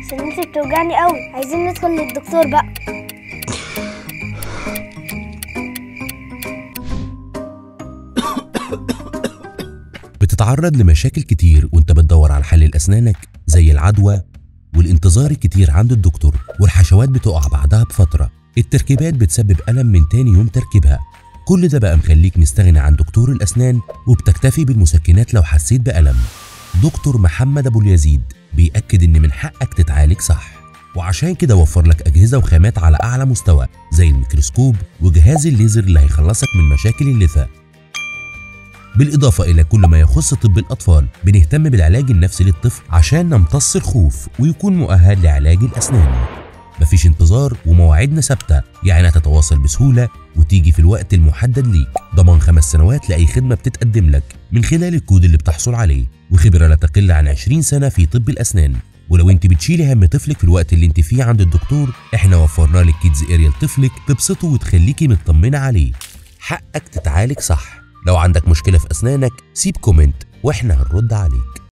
سنتي بتوجعني قوي عايزين ندخل للدكتور بقى بتتعرض لمشاكل كتير وانت بتدور على حل لأسنانك زي العدوى والانتظار الكتير عند الدكتور والحشوات بتقع بعدها بفترة التركيبات بتسبب ألم من تاني يوم تركيبها كل ده بقى مخليك مستغني عن دكتور الأسنان وبتكتفي بالمسكنات لو حسيت بألم دكتور محمد أبو اليزيد بيأكد إن من حقك تتعالج صح وعشان كده وفر لك أجهزة وخامات على أعلى مستوى زي الميكروسكوب وجهاز الليزر اللي هيخلصك من مشاكل اللثة بالإضافة إلى كل ما يخص طب الأطفال بنهتم بالعلاج النفسي للطفل عشان نمتص الخوف ويكون مؤهل لعلاج الأسنان مفيش انتظار ومواعيدنا ثابتة يعني هتتواصل بسهولة وتيجي في الوقت المحدد ليك ضمان خمس سنوات لأي خدمة بتتقدم لك من خلال الكود اللي بتحصل عليه وخبرة لا تقل عن 20 سنة في طب الأسنان ولو انت بتشيلي هم طفلك في الوقت اللي انت فيه عند الدكتور احنا وفرنا لك كيدز اريا لطفلك تبسطه وتخليكي مطمنة عليه حقك تتعالج صح لو عندك مشكلة في أسنانك سيب كومنت واحنا هنرد عليك